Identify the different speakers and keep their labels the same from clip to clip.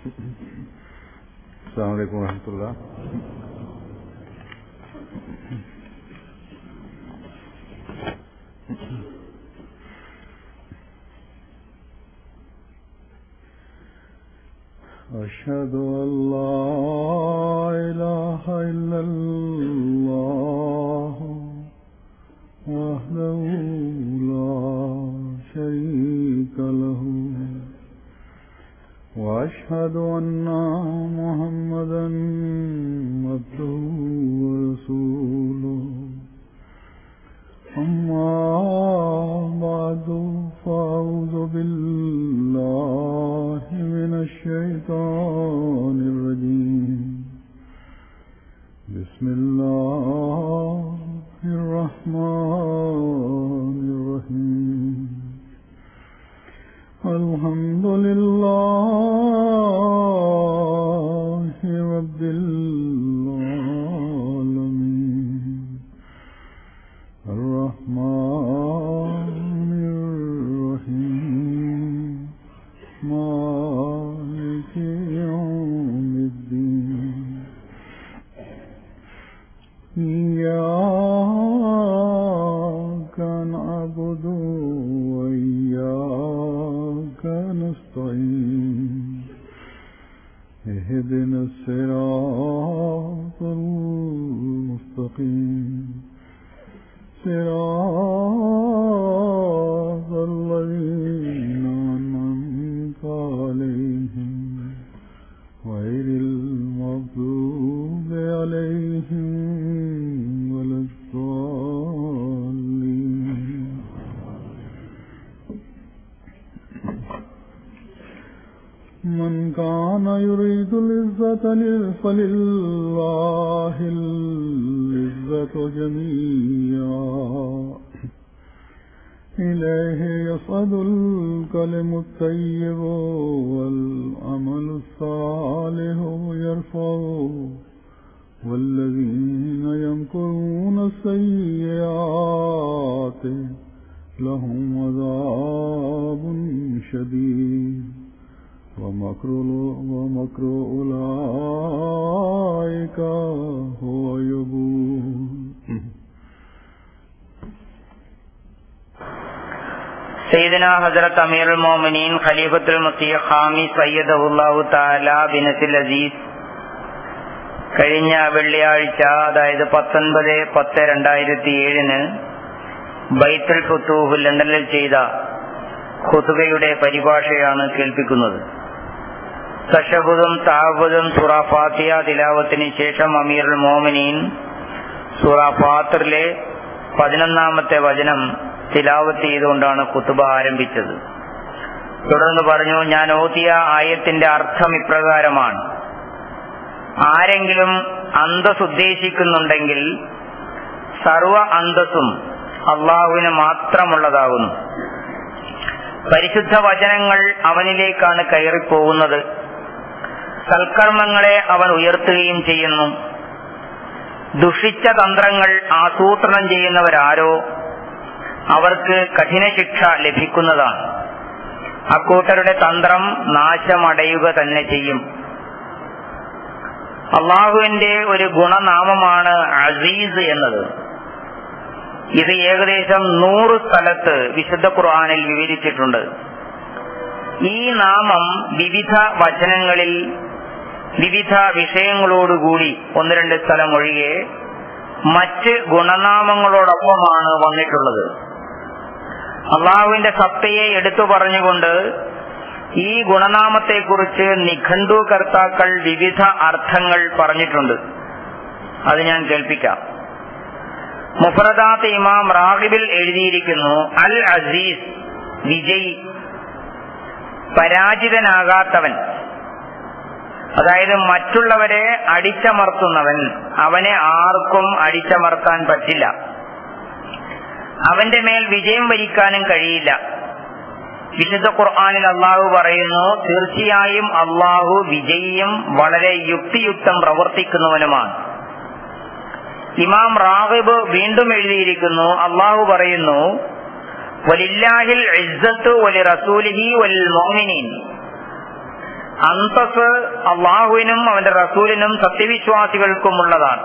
Speaker 1: السلام عليكم ورحمة الله أشهد أن لا إله إلا الله وحده لا شريك له وأشهد أن محمدا عبده ورسوله أما بعد فأعوذ بالله من الشيطان الرجيم بسم الله الرحمن الرحيم الحمد لله رب العالمين الرحمن الرحيم مالك يوم الدين إياك نعبد وإياك نستعين اهدنا الصراط المستقيم صراط الذين أنعمت عليهم غير المغضوب عليهم ولا الضالين من كان يريد العزة فلله العزة جميعا إليه يصعد الكلم الطيب والعمل الصالح يرفعه والذين يمكرون السيئات لهم عذاب شديد ومكر ومكر أولئك هو يبور
Speaker 2: സയ്യിദന ഹസരത്ത് അമീർ മോമിനീൻ ഖലീഫത്തുൽ മുസിയ ഖാമി സയ്യദുല്ലാഹു താല ബിനസിൽ അസീസ് കഴിഞ്ഞ വെള്ളിയാഴ്ച അതായത് പത്തൊൻപത് പത്ത് രണ്ടായിരത്തി ഏഴിന് ബൈത്തുൽ ഫുത്തൂഹ് ലണ്ടനിൽ ചെയ്ത ഖുതുബയുടെ പരിഭാഷയാണ് കേൾപ്പിക്കുന്നത് തഷബുദും താബുദും സുറ ഫാത്തിയ തിലാവത്തിന് ശേഷം അമീറുൽ മോമിനീൻ സുറ ഫാത്തിറിലെ പതിനൊന്നാമത്തെ വചനം തിലാവത്ത് ചെയ്തുകൊണ്ടാണ് കുത്തുബ ആരംഭിച്ചത് തുടർന്ന് പറഞ്ഞു ഞാൻ ഓതിയ ആയത്തിന്റെ അർത്ഥം ഇപ്രകാരമാണ് ആരെങ്കിലും അന്തസ് ഉദ്ദേശിക്കുന്നുണ്ടെങ്കിൽ സർവ അന്തസ്സും അള്ളാഹുവിന് മാത്രമുള്ളതാകുന്നു പരിശുദ്ധ വചനങ്ങൾ അവനിലേക്കാണ് കയറിപ്പോകുന്നത് സൽക്കർമ്മങ്ങളെ അവൻ ഉയർത്തുകയും ചെയ്യുന്നു ദുഷിച്ച തന്ത്രങ്ങൾ ആസൂത്രണം ചെയ്യുന്നവരാരോ അവർക്ക് കഠിന ശിക്ഷ ലഭിക്കുന്നതാണ് അക്കൂട്ടരുടെ തന്ത്രം നാശമടയുക തന്നെ ചെയ്യും അള്ളാഹുവിന്റെ ഒരു ഗുണനാമമാണ് അസീസ് എന്നത് ഇത് ഏകദേശം നൂറ് സ്ഥലത്ത് വിശുദ്ധ ഖുർആാനിൽ വിവരിച്ചിട്ടുണ്ട് ഈ നാമം വിവിധ വചനങ്ങളിൽ വിവിധ വിഷയങ്ങളോടുകൂടി ഒന്ന് രണ്ട് സ്ഥലം ഒഴികെ മറ്റ് ഗുണനാമങ്ങളോടൊപ്പമാണ് വന്നിട്ടുള്ളത് അള്ളാഹുവിന്റെ സത്തയെ എടുത്തു പറഞ്ഞുകൊണ്ട് ഈ ഗുണനാമത്തെക്കുറിച്ച് നിഘണ്ടു കർത്താക്കൾ വിവിധ അർത്ഥങ്ങൾ പറഞ്ഞിട്ടുണ്ട് അത് ഞാൻ കേൾപ്പിക്കാം മുഫറദാത്ത് ഇമാം റാഹിബിൽ എഴുതിയിരിക്കുന്നു അൽ അസീസ് വിജയ് പരാജിതനാകാത്തവൻ അതായത് മറ്റുള്ളവരെ അടിച്ചമർത്തുന്നവൻ അവനെ ആർക്കും അടിച്ചമർത്താൻ പറ്റില്ല അവന്റെ മേൽ വിജയം വരിക്കാനും കഴിയില്ല വിശുദ്ധ ഖുർആാനിൽ അള്ളാഹു പറയുന്നു തീർച്ചയായും അള്ളാഹു വിജയിയും വളരെ യുക്തിയുക്തം പ്രവർത്തിക്കുന്നവനുമാണ് ഇമാം റാഹിബ് വീണ്ടും എഴുതിയിരിക്കുന്നു അള്ളാഹു പറയുന്നു വലില്ലാഹിൽ ഇസ്സത്തു വലി റസൂലിഹി വലിൽ മോമിനീൻ അന്തസ് അള്ളാഹുവിനും അവന്റെ റസൂലിനും സത്യവിശ്വാസികൾക്കുമുള്ളതാണ്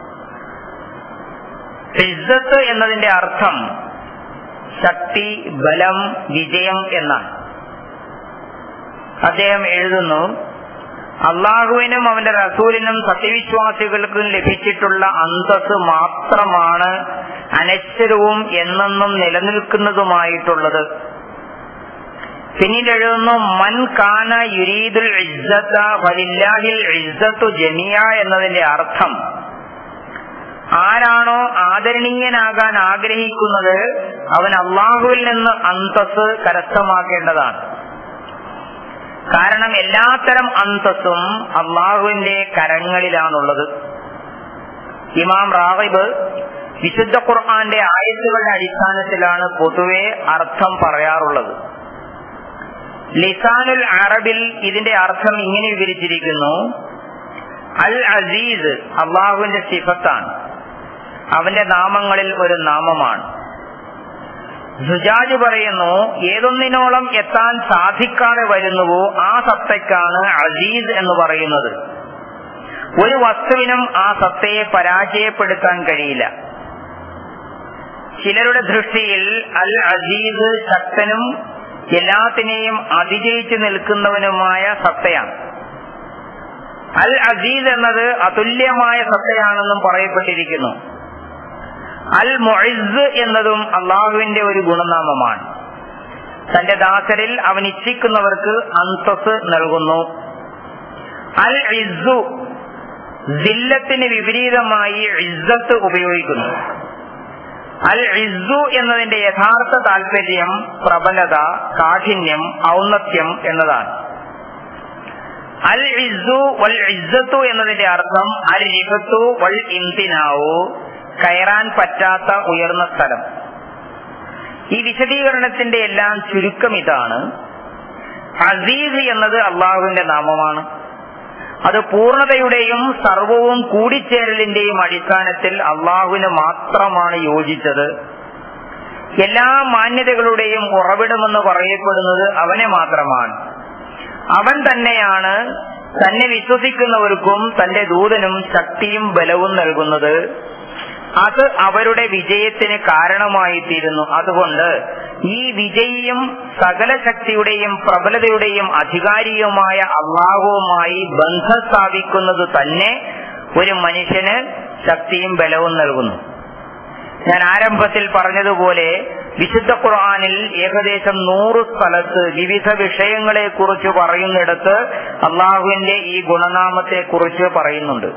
Speaker 2: ഇസ്സത്ത് എന്നതിന്റെ അർത്ഥം ശക്തി ബലം വിജയം എന്നാണ് അദ്ദേഹം എഴുതുന്നു അള്ളാഹുവിനും അവന്റെ റസൂലിനും സത്യവിശ്വാസികൾക്കും ലഭിച്ചിട്ടുള്ള അന്തസ് മാത്രമാണ് അനശ്വരവും എന്നെന്നും നിലനിൽക്കുന്നതുമായിട്ടുള്ളത് പിന്നീട് എഴുതുന്നു മൻ കാന യുരീദുൽ ഇസ്സത്ത വലില്ലാഹിൽ ഇസ്സത്തു ജമിയ എന്നതിന്റെ അർത്ഥം ആരാണോ ആദരണീയനാകാൻ ആഗ്രഹിക്കുന്നത് അവൻ അള്ളാഹുവിൽ നിന്ന് അന്തസ് കരസ്ഥമാക്കേണ്ടതാണ് കാരണം എല്ലാത്തരം അന്തസ്സും അള്ളാഹുവിന്റെ കരങ്ങളിലാണുള്ളത് ഇമാം റാഹിബ് വിശുദ്ധ ഖുർആന്റെ ആയത്തുകളുടെ അടിസ്ഥാനത്തിലാണ് പൊതുവെ അർത്ഥം പറയാറുള്ളത് ലിസാനുൽ അറബിൽ ഇതിന്റെ അർത്ഥം ഇങ്ങനെ വിവരിച്ചിരിക്കുന്നു അൽ അസീസ് അള്ളാഹുവിന്റെ സിഫത്താണ് അവന്റെ നാമങ്ങളിൽ ഒരു നാമമാണ് സുജാജ് പറയുന്നു ഏതൊന്നിനോളം എത്താൻ സാധിക്കാതെ വരുന്നുവോ ആ സത്തയ്ക്കാണ് അസീസ് എന്ന് പറയുന്നത് ഒരു വസ്തുവിനും ആ സത്തയെ പരാജയപ്പെടുത്താൻ കഴിയില്ല ചിലരുടെ ദൃഷ്ടിയിൽ അൽ അസീസ് ശക്തനും എല്ലാത്തിനെയും അതിജയിച്ചു നിൽക്കുന്നവനുമായ സത്തയാണ് അൽ അസീസ് എന്നത് അതുല്യമായ സത്തയാണെന്നും പറയപ്പെട്ടിരിക്കുന്നു അൽ മൊഴിസ് എന്നതും അള്ളാഹുവിന്റെ ഒരു ഗുണനാമമാണ് തന്റെ ദാസരിൽ അവൻ ഇച്ഛിക്കുന്നവർക്ക് അന്തസ് നൽകുന്നു അൽ ഇസ്സു ജില്ലത്തിന് വിപരീതമായി ഇസ്സത്ത് ഉപയോഗിക്കുന്നു അൽ ഇസ്സു എന്നതിന്റെ യഥാർത്ഥ താല്പര്യം പ്രബലത കാഠിന്യം ഔന്നത്യം എന്നതാണ് അൽ ഇസ്സു വൽ ഇസ്സത്തു എന്നതിന്റെ അർത്ഥം അൽ ഇഫത്തു വൽ ഇംതിനാവു കയറാൻ പറ്റാത്ത ഉയർന്ന സ്ഥലം ഈ വിശദീകരണത്തിന്റെ എല്ലാം ചുരുക്കം ഇതാണ് അസീസ് എന്നത് അള്ളാഹുവിന്റെ നാമമാണ് അത് പൂർണതയുടെയും സർവവും കൂടിച്ചേരലിന്റെയും അടിസ്ഥാനത്തിൽ അള്ളാഹുവിന് മാത്രമാണ് യോജിച്ചത് എല്ലാ മാന്യതകളുടെയും ഉറവിടമെന്ന് പറയപ്പെടുന്നത് അവനെ മാത്രമാണ് അവൻ തന്നെയാണ് തന്നെ വിശ്വസിക്കുന്നവർക്കും തന്റെ ദൂതനും ശക്തിയും ബലവും നൽകുന്നത് അത് അവരുടെ വിജയത്തിന് കാരണമായി തീരുന്നു അതുകൊണ്ട് ഈ വിജയിയും സകല ശക്തിയുടെയും പ്രബലതയുടെയും അധികാരിയുമായ അള്ളാഹുവുമായി ബന്ധം സ്ഥാപിക്കുന്നത് തന്നെ ഒരു മനുഷ്യന് ശക്തിയും ബലവും നൽകുന്നു ഞാൻ ആരംഭത്തിൽ പറഞ്ഞതുപോലെ വിശുദ്ധ ഖുർആാനിൽ ഏകദേശം നൂറ് സ്ഥലത്ത് വിവിധ വിഷയങ്ങളെ കുറിച്ച് പറയുന്നിടത്ത് അള്ളാഹുവിന്റെ ഈ ഗുണനാമത്തെ കുറിച്ച് പറയുന്നുണ്ട്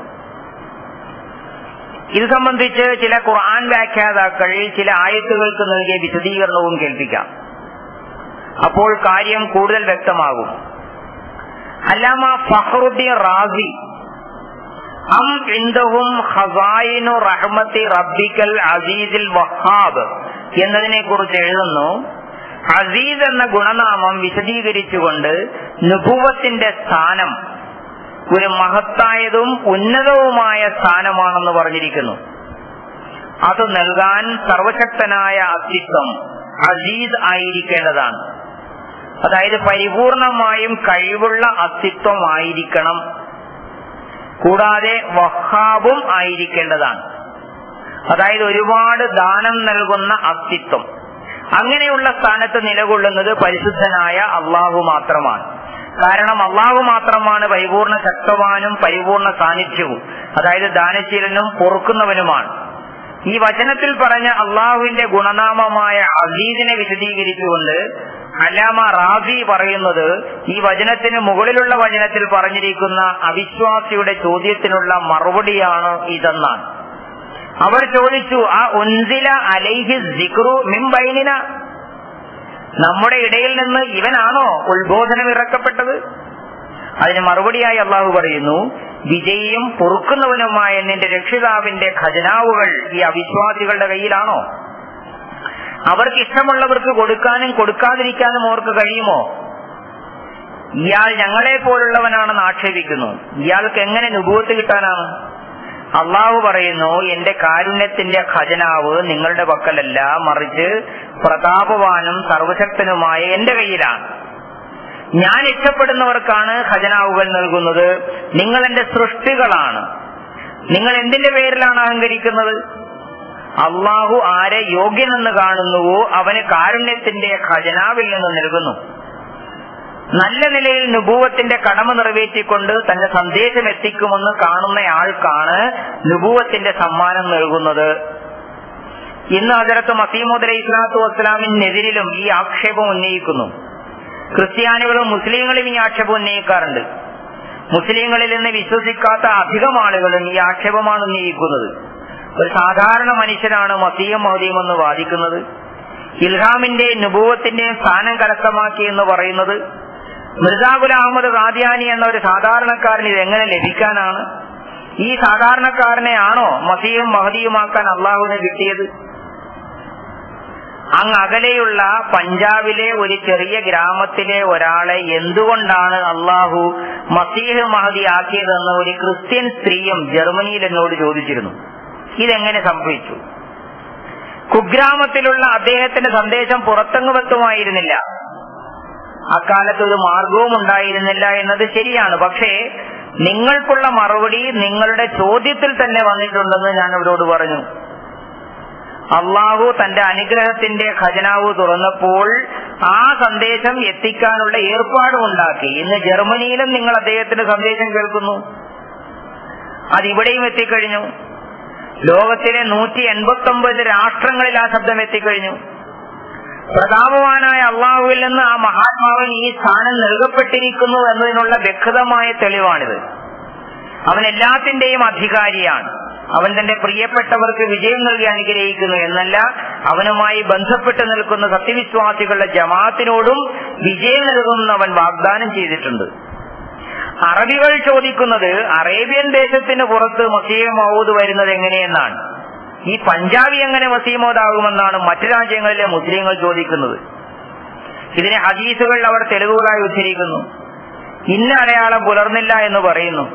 Speaker 2: ഇത് സംബന്ധിച്ച് ചില ഖുർആൻ വ്യാഖ്യാതാക്കൾ ചില ആയത്തുകൾക്ക് നൽകിയ വിശദീകരണവും കേൾപ്പിക്കാം അപ്പോൾ കാര്യം കൂടുതൽ വ്യക്തമാകും അല്ലാമ ഫഹറുദ്ദീൻ റാസി അം ഇന്ദഹും ഖസായിനു റഹ്മത്തി റബ്ബിക്കൽ അസീസിൽ വഹാബ് എന്നതിനെ കുറിച്ച് എഴുതുന്നു അസീസ് എന്ന ഗുണനാമം വിശദീകരിച്ചുകൊണ്ട് നുഭുവത്തിന്റെ സ്ഥാനം ഒരു മഹത്തായതും ഉന്നതവുമായ സ്ഥാനമാണെന്ന് പറഞ്ഞിരിക്കുന്നു അത് നൽകാൻ സർവശക്തനായ അസ്തിത്വം അസീസ് ആയിരിക്കേണ്ടതാണ് അതായത് പരിപൂർണമായും കഴിവുള്ള അസ്തിത്വം ആയിരിക്കണം കൂടാതെ വഹാബും ആയിരിക്കേണ്ടതാണ് അതായത് ഒരുപാട് ദാനം നൽകുന്ന അസ്തിത്വം അങ്ങനെയുള്ള സ്ഥാനത്ത് നിലകൊള്ളുന്നത് പരിശുദ്ധനായ അള്ളാഹു മാത്രമാണ് കാരണം അള്ളാഹു മാത്രമാണ് പരിപൂർണ ശക്തവാനും പരിപൂർണ സാന്നിധ്യവും അതായത് ദാനശീലനും പൊറുക്കുന്നവനുമാണ് ഈ വചനത്തിൽ പറഞ്ഞ അള്ളാഹുവിന്റെ ഗുണനാമമായ അസീദിനെ വിശദീകരിച്ചുകൊണ്ട് അലാമ റാസി പറയുന്നത് ഈ വചനത്തിന് മുകളിലുള്ള വചനത്തിൽ പറഞ്ഞിരിക്കുന്ന അവിശ്വാസിയുടെ ചോദ്യത്തിനുള്ള മറുപടിയാണ് ഇതെന്നാണ് അവർ ചോദിച്ചു ആ ഉൻസില അലൈഹി സിക്രു മിംബൈനിന നമ്മുടെ ഇടയിൽ നിന്ന് ഇവനാണോ ഉത്ബോധനം ഇറക്കപ്പെട്ടത് അതിന് മറുപടിയായി അള്ളാഹു പറയുന്നു വിജയിയും പൊറുക്കുന്നവനുമായ നിന്റെ രക്ഷിതാവിന്റെ ഖജനാവുകൾ ഈ അവിശ്വാസികളുടെ കയ്യിലാണോ അവർക്ക് ഇഷ്ടമുള്ളവർക്ക് കൊടുക്കാനും കൊടുക്കാതിരിക്കാനും അവർക്ക് കഴിയുമോ ഇയാൾ ഞങ്ങളെ പോലുള്ളവനാണെന്ന് ആക്ഷേപിക്കുന്നു ഇയാൾക്ക് എങ്ങനെ നുഭവത്ത് കിട്ടാനാണ് അള്ളാഹു പറയുന്നു എന്റെ കാരുണ്യത്തിന്റെ ഖജനാവ് നിങ്ങളുടെ പക്കലല്ല മറിച്ച് പ്രതാപവാനും സർവശക്തനുമായ എന്റെ കയ്യിലാണ് ഞാൻ ഇഷ്ടപ്പെടുന്നവർക്കാണ് ഖജനാവുകൾ നൽകുന്നത് നിങ്ങൾ എന്റെ സൃഷ്ടികളാണ് നിങ്ങൾ എന്തിന്റെ പേരിലാണ് അഹങ്കരിക്കുന്നത് അള്ളാഹു ആരെ യോഗ്യനെന്ന് കാണുന്നുവോ അവന് കാരുണ്യത്തിന്റെ ഖജനാവിൽ നിന്ന് നൽകുന്നു നല്ല നിലയിൽ നുപൂവത്തിന്റെ കടമ നിറവേറ്റിക്കൊണ്ട് തന്റെ സന്ദേശം എത്തിക്കുമെന്ന് കാണുന്നയാൾക്കാണ് നുപൂവത്തിന്റെ സമ്മാനം നൽകുന്നത് ഇന്ന് ഹജറത്ത് മസീമുദ് അലൈഹി സ്വലാത്തു വസ്സലാമിനെതിരിലും ഈ ആക്ഷേപം ഉന്നയിക്കുന്നു ക്രിസ്ത്യാനികളും മുസ്ലിങ്ങളും ഈ ആക്ഷേപം ഉന്നയിക്കാറുണ്ട് മുസ്ലിങ്ങളിൽ നിന്ന് വിശ്വസിക്കാത്ത അധികം ആളുകളും ഈ ആക്ഷേപമാണ് ഉന്നയിക്കുന്നത് ഒരു സാധാരണ മനുഷ്യനാണ് മസീം മഹദീം എന്ന് വാദിക്കുന്നത് ഇൽഹാമിന്റെയും നുപൂവത്തിന്റെയും സ്ഥാനം കരസ്ഥമാക്കി എന്ന് പറയുന്നത് മിർജാഗുൽ അഹമ്മദ് ഖാദിയാനി എന്ന ഒരു സാധാരണക്കാരന് ഇത് എങ്ങനെ ലഭിക്കാനാണ് ഈ സാധാരണക്കാരനെ ആണോ മസീഹും മഹദിയുമാക്കാൻ അള്ളാഹുവിനെ കിട്ടിയത് അങ്ങ് അകലെയുള്ള പഞ്ചാബിലെ ഒരു ചെറിയ ഗ്രാമത്തിലെ ഒരാളെ എന്തുകൊണ്ടാണ് അള്ളാഹു മസീഹ് മഹദി ആക്കിയതെന്ന് ഒരു ക്രിസ്ത്യൻ സ്ത്രീയും ജർമ്മനിയിൽ എന്നോട് ചോദിച്ചിരുന്നു ഇതെങ്ങനെ സംഭവിച്ചു കുഗ്രാമത്തിലുള്ള അദ്ദേഹത്തിന്റെ സന്ദേശം പുറത്തെങ്ങു വെക്കുമായിരുന്നില്ല അക്കാലത്ത് ഒരു മാർഗവും ഉണ്ടായിരുന്നില്ല എന്നത് ശരിയാണ് പക്ഷേ നിങ്ങൾക്കുള്ള മറുപടി നിങ്ങളുടെ ചോദ്യത്തിൽ തന്നെ വന്നിട്ടുണ്ടെന്ന് ഞാൻ അവരോട് പറഞ്ഞു അള്ളാഹു തന്റെ അനുഗ്രഹത്തിന്റെ ഖജനാവ് തുറന്നപ്പോൾ ആ സന്ദേശം എത്തിക്കാനുള്ള ഏർപ്പാടുമുണ്ടാക്കി ഇന്ന് ജർമ്മനിയിലും നിങ്ങൾ അദ്ദേഹത്തിന്റെ സന്ദേശം കേൾക്കുന്നു അതിവിടെയും എത്തിക്കഴിഞ്ഞു ലോകത്തിലെ നൂറ്റി എൺപത്തി ഒമ്പത് രാഷ്ട്രങ്ങളിൽ ആ ശബ്ദം എത്തിക്കഴിഞ്ഞു പ്രതാപവാനായ അള്ളാഹുവിൽ നിന്ന് ആ മഹാത്മാവിന് ഈ സ്ഥാനം നൽകപ്പെട്ടിരിക്കുന്നു എന്നതിനുള്ള വ്യക്തമായ തെളിവാണിത് അവൻ എല്ലാത്തിന്റെയും അധികാരിയാണ് അവൻ തന്റെ പ്രിയപ്പെട്ടവർക്ക് വിജയം നൽകി അനുഗ്രഹിക്കുന്നു എന്നല്ല അവനുമായി ബന്ധപ്പെട്ട് നിൽക്കുന്ന സത്യവിശ്വാസികളുടെ ജമാഅത്തിനോടും വിജയം നൽകുമെന്ന് അവൻ വാഗ്ദാനം ചെയ്തിട്ടുണ്ട് അറബികൾ ചോദിക്കുന്നത് അറേബ്യൻ ദേശത്തിന് പുറത്ത് മസീഹ് മഹൂദ് വരുന്നത് എങ്ങനെയെന്നാണ് ഈ പഞ്ചാബി എങ്ങനെ വസീമോദാകുമെന്നാണ് മറ്റു രാജ്യങ്ങളിലെ മുസ്ലിങ്ങൾ ചോദിക്കുന്നത് ഇതിനെ ഹദീസുകൾ അവർ തെളിവുകളായി ഉദ്ധരിക്കുന്നു ഇന്ന അടയാളം പുലർന്നില്ല എന്ന് പറയുന്നു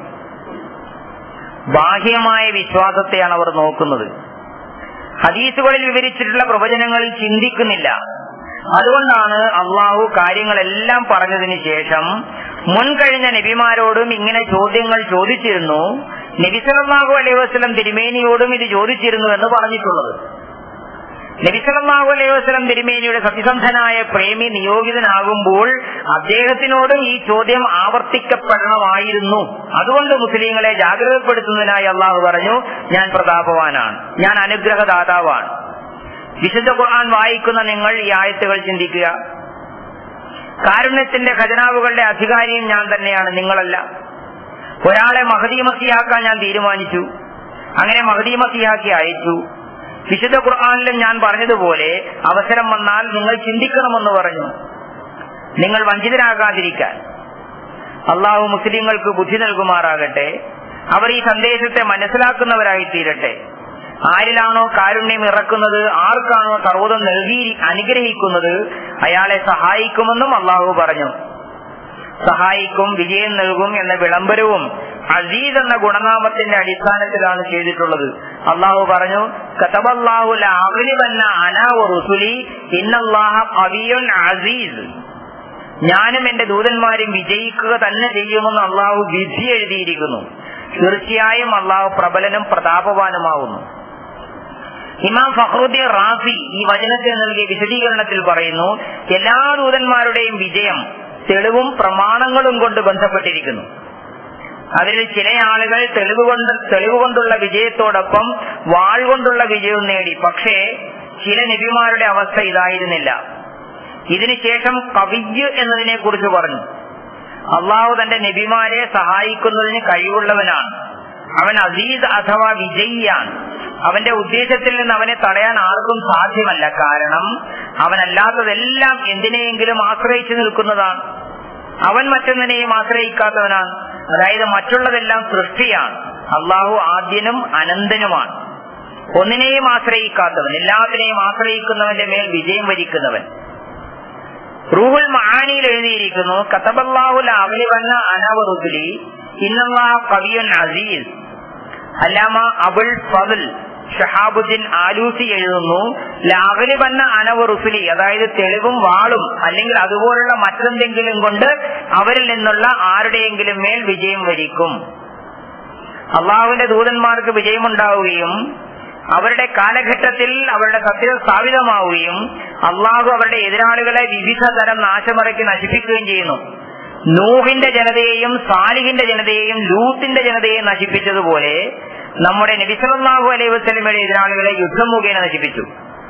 Speaker 2: ബാഹ്യമായ വിശ്വാസത്തെയാണ് അവർ നോക്കുന്നത് ഹദീസുകളിൽ വിവരിച്ചിട്ടുള്ള പ്രവചനങ്ങളിൽ ചിന്തിക്കുന്നില്ല അതുകൊണ്ടാണ് അള്ളാഹു കാര്യങ്ങളെല്ലാം പറഞ്ഞതിന് ശേഷം മുൻകഴിഞ്ഞ നബിമാരോടും ഇങ്ങനെ ചോദ്യങ്ങൾ ചോദിച്ചിരുന്നു നബി സല്ലല്ലാഹു അലൈഹി വസല്ലം തിരുമേനിയോടും ഇത് ചോദിച്ചിരുന്നു എന്ന് പറഞ്ഞിട്ടുള്ളത് നബി സല്ലല്ലാഹു അലൈഹി വസല്ലം തിരുമേനിയുടെ സത്യസന്ധനായ പ്രേമി നിയോഗിതനാകുമ്പോൾ അദ്ദേഹത്തിനോടും ഈ ചോദ്യം ആവർത്തിക്കപ്പെടണമായിരുന്നു അതുകൊണ്ട് മുസ്ലിങ്ങളെ ജാഗ്രതപ്പെടുത്തുന്നതിനായി അള്ളാഹു പറഞ്ഞു ഞാൻ പ്രതാപവാനാണ് ഞാൻ അനുഗ്രഹദാതാവാണ് വിശുദ്ധ ഖുർആൻ വായിക്കുന്ന നിങ്ങൾ ഈ ആയത്തുകൾ ചിന്തിക്കുക കാരുണ്യത്തിന്റെ ഖജനാവുകളുടെ അധികാരിയും ഞാൻ തന്നെയാണ് നിങ്ങളല്ല ഒരാളെ മഹദീ മസിയാക്കാൻ ഞാൻ തീരുമാനിച്ചു അങ്ങനെ മഹദീ മസിയാക്കി അയച്ചു വിശുദ്ധ ഖുർആാനിലും ഞാൻ പറഞ്ഞതുപോലെ അവസരം വന്നാൽ നിങ്ങൾ ചിന്തിക്കണമെന്ന് പറഞ്ഞു നിങ്ങൾ വഞ്ചിതരാകാതിരിക്കാൻ അള്ളാഹു മുസ്ലിങ്ങൾക്ക് ബുദ്ധി നൽകുമാറാകട്ടെ അവർ ഈ സന്ദേശത്തെ മനസ്സിലാക്കുന്നവരായി തീരട്ടെ ആരിലാണോ കാരുണ്യം ഇറക്കുന്നത് ആർക്കാണോ സർവ്വതം നൽകി അനുഗ്രഹിക്കുന്നത് അയാളെ സഹായിക്കുമെന്നും അള്ളാഹു പറഞ്ഞു സഹായിക്കും വിജയം നൽകും എന്ന വിളംബരവും അസീസ് എന്ന ഗുണനാമത്തിന്റെ അടിസ്ഥാനത്തിലാണ് ചെയ്തിട്ടുള്ളത് അള്ളാഹു പറഞ്ഞു കതബല്ലാഹു ലാഗ്ലിബന്ന അനാ റുസുലി ഇന്നല്ലാഹ അവിയുൻ അസീസ് ഞാനും എന്റെ ദൂതന്മാരും വിജയിക്കുക തന്നെ ചെയ്യുമെന്ന് അള്ളാഹു വിധി എഴുതിയിരിക്കുന്നു തീർച്ചയായും അള്ളാഹു പ്രബലനും പ്രതാപവാനുമാവുന്നു ഇമാം ഫഹ്റുദ്ദീൻ റാഫി ഈ വചനത്തിൽ നൽകിയ വിശദീകരണത്തിൽ പറയുന്നു എല്ലാ ദൂതന്മാരുടെയും വിജയം തെളിവും പ്രമാണങ്ങളും കൊണ്ട് ബന്ധപ്പെട്ടിരിക്കുന്നു അതിൽ ചില ആളുകൾ തെളിവ് കൊണ്ട് തെളിവ് കൊണ്ടുള്ള വിജയത്തോടൊപ്പം വാൾ കൊണ്ടുള്ള വിജയവും നേടി പക്ഷേ ചില നബിമാരുടെ അവസ്ഥ ഇതായിരുന്നില്ല ഇതിനുശേഷം കവിജ് എന്നതിനെ കുറിച്ച് പറഞ്ഞു അള്ളാഹു തന്റെ നബിമാരെ സഹായിക്കുന്നതിന് കഴിവുള്ളവനാണ് അവൻ അസീസ് അഥവാ വിജയിയാണ് അവന്റെ ഉദ്ദേശത്തിൽ നിന്ന് അവനെ തടയാൻ ആർക്കും സാധ്യമല്ല കാരണം അവനല്ലാത്തതെല്ലാം എന്തിനെയെങ്കിലും ആശ്രയിച്ചു നിൽക്കുന്നതാണ് അവൻ മറ്റൊന്നിനെയും ആശ്രയിക്കാത്തവനാണ് അതായത് മറ്റുള്ളതെല്ലാം സൃഷ്ടിയാണ് അള്ളാഹു ആദ്യനും അനന്തനുമാണ് ഒന്നിനെയും ആശ്രയിക്കാത്തവൻ എല്ലാത്തിനെയും ആശ്രയിക്കുന്നവന്റെ മേൽ വിജയം വരിക്കുന്നവൻ റൂഹുൽ മഹാനിയിൽ എഴുതിയിരിക്കുന്നു കത്തബല്ലാഹുൽ അവലി വന്ന അനവറുദുലി ഇന്നല്ലാഹ കവിയുൻ അസീസ് അല്ലാമ അബുൽ ഫضൽ ഷഹാബുദ്ദീൻ ആലൂസി എഴുതുന്നു ലാഗലിബന്ന അനവ റുസുലി അതായത് തെളിവും വാളും അല്ലെങ്കിൽ അതുപോലുള്ള മറ്റെന്തെങ്കിലും കൊണ്ട് അവരിൽ നിന്നുള്ള ആരുടെയെങ്കിലും മേൽ വിജയം വരിക്കും അള്ളാഹുവിന്റെ ദൂതന്മാർക്ക് വിജയമുണ്ടാവുകയും അവരുടെ കാലഘട്ടത്തിൽ അവരുടെ സത്യം സ്ഥാപിതമാവുകയും അള്ളാഹു അവരുടെ എതിരാളികളെ വിവിധ തരം നാശമറയ്ക്ക് നശിപ്പിക്കുകയും ചെയ്യുന്നു നൂഹിന്റെ ജനതയെയും സാലിഹിന്റെ ജനതയെയും ലൂത്തിന്റെ ജനതയെയും നശിപ്പിച്ചതുപോലെ നമ്മുടെ നബിസലാഹു അലൈഹി വസ്ലമയുടെ എതിരാളികളെ യുദ്ധം മുഖേന നശിപ്പിച്ചു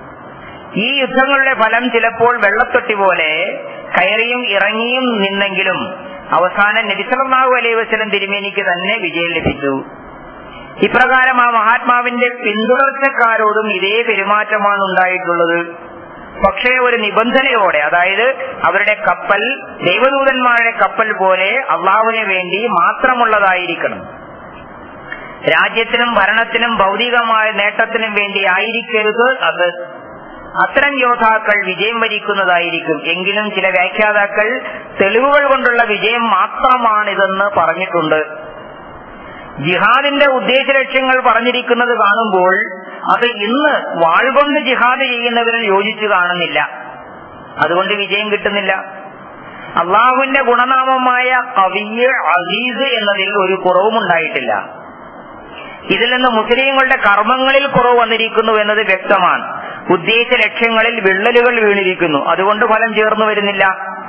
Speaker 2: ഈ യുദ്ധങ്ങളുടെ ഫലം ചിലപ്പോൾ വെള്ളത്തൊട്ടി പോലെ കയറിയും ഇറങ്ങിയും നിന്നെങ്കിലും അവസാനം നബിസലാഹു അലൈഹി വസ്ലം തിരുമേനിക്ക് തന്നെ വിജയം ലഭിച്ചു ഇപ്രകാരം ആ മഹാത്മാവിന്റെ പിന്തുടർച്ചക്കാരോടും ഇതേ പെരുമാറ്റമാണ് ഉണ്ടായിട്ടുള്ളത് പക്ഷേ ഒരു നിബന്ധനയോടെ അതായത് അവരുടെ കപ്പൽ ദൈവദൂതന്മാരുടെ കപ്പൽ പോലെ അള്ളാഹുവിന് വേണ്ടി മാത്രമുള്ളതായിരിക്കണം രാജ്യത്തിനും ഭരണത്തിനും ഭൗതികമായ നേട്ടത്തിനും വേണ്ടി ആയിരിക്കരുത് അത് അത്തരം യോദ്ധാക്കൾ വിജയം വരിക്കുന്നതായിരിക്കും എങ്കിലും ചില വ്യാഖ്യാതാക്കൾ തെളിവുകൾ കൊണ്ടുള്ള വിജയം മാത്രമാണിതെന്ന് പറഞ്ഞിട്ടുണ്ട് ജിഹാദിന്റെ ഉദ്ദേശ ലക്ഷ്യങ്ങൾ പറഞ്ഞിരിക്കുന്നത് കാണുമ്പോൾ അത് ഇന്ന് വാൾകൊണ്ട് ജിഹാദ് ചെയ്യുന്നവരിൽ യോജിച്ചു കാണുന്നില്ല അതുകൊണ്ട് വിജയം കിട്ടുന്നില്ല അള്ളാഹുവിന്റെ ഗുണനാമമായ കവിയ് അസീസ് എന്നതിൽ ഒരു കുറവും ഉണ്ടായിട്ടില്ല ഇതിൽ നിന്ന് മുസ്ലിങ്ങളുടെ കർമ്മങ്ങളിൽ കുറവ് വന്നിരിക്കുന്നു എന്നത് വ്യക്തമാണ് ഉദ്ദേശ ലക്ഷ്യങ്ങളിൽ വിള്ളലുകൾ വീണിരിക്കുന്നു അതുകൊണ്ട് ഫലം ചേർന്നു വരുന്നില്ല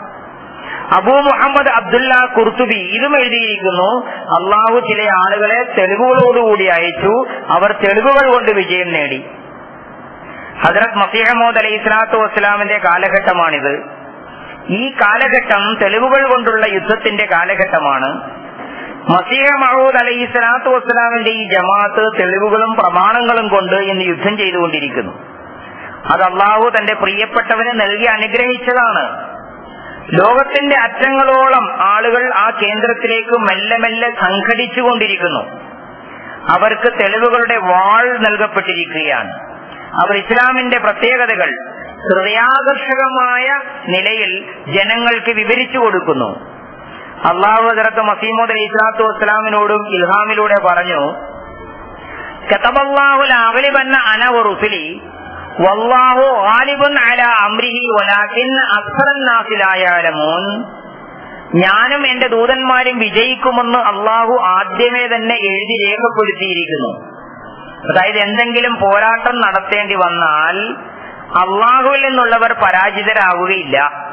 Speaker 2: അബൂ മുഹമ്മദ് അബ്ദുല്ല കുർത്തുബി ഇതും എഴുതിയിരിക്കുന്നു അള്ളാഹു ചില ആളുകളെ തെളിവുകളോടുകൂടി അയച്ചു അവർ തെളിവുകൾ കൊണ്ട് വിജയം നേടി ഹജറത് മസീഹമോദ് അലൈഹി സ്വലാത്തു വസ്സലാമിന്റെ കാലഘട്ടമാണിത് ഈ കാലഘട്ടം തെളിവുകൾ കൊണ്ടുള്ള യുദ്ധത്തിന്റെ കാലഘട്ടമാണ് മസീഹ മഹൂദ് അലൈഹി സ്വലാത്തു വസ്സലാമിന്റെ ഈ ജമാഅത്ത് തെളിവുകളും പ്രമാണങ്ങളും കൊണ്ട് ഇന്ന് യുദ്ധം ചെയ്തുകൊണ്ടിരിക്കുന്നു അത് അള്ളാഹു തന്റെ പ്രിയപ്പെട്ടവന് നൽകി അനുഗ്രഹിച്ചതാണ് ലോകത്തിന്റെ അറ്റങ്ങളോളം ആളുകൾ ആ കേന്ദ്രത്തിലേക്ക് മെല്ലെ മെല്ലെ സംഘടിച്ചുകൊണ്ടിരിക്കുന്നു അവർക്ക് തെളിവുകളുടെ വാൾ നൽകപ്പെട്ടിരിക്കുകയാണ് അവർ ഇസ്ലാമിന്റെ പ്രത്യേകതകൾ ഹൃദയാകർഷകമായ നിലയിൽ ജനങ്ങൾക്ക് വിവരിച്ചു കൊടുക്കുന്നു അള്ളാഹു ഹജറത്ത് മസീമോദ് അലി ഇസ്ലാത്തു വസ്സലാമിനോടും ഇൽഹാമിലൂടെ പറഞ്ഞു കതബല്ലാഹുൽ അഗ്ലിബന്ന അന വറുസുലി വല്ലാഹു ഗാലിബുൻ അല അംരിഹി വലാകിൻ അക്സറൻ നാസി ലാ യഅലമൂൻ ഞാനും എന്റെ ദൂതന്മാരും വിജയിക്കുമെന്ന് അള്ളാഹു ആദ്യമേ തന്നെ എഴുതി രേഖപ്പെടുത്തിയിരിക്കുന്നു അതായത് എന്തെങ്കിലും പോരാട്ടം നടത്തേണ്ടി വന്നാൽ അള്ളാഹുവിൽ നിന്നുള്ളവർ പരാജിതരാവുകയില്ല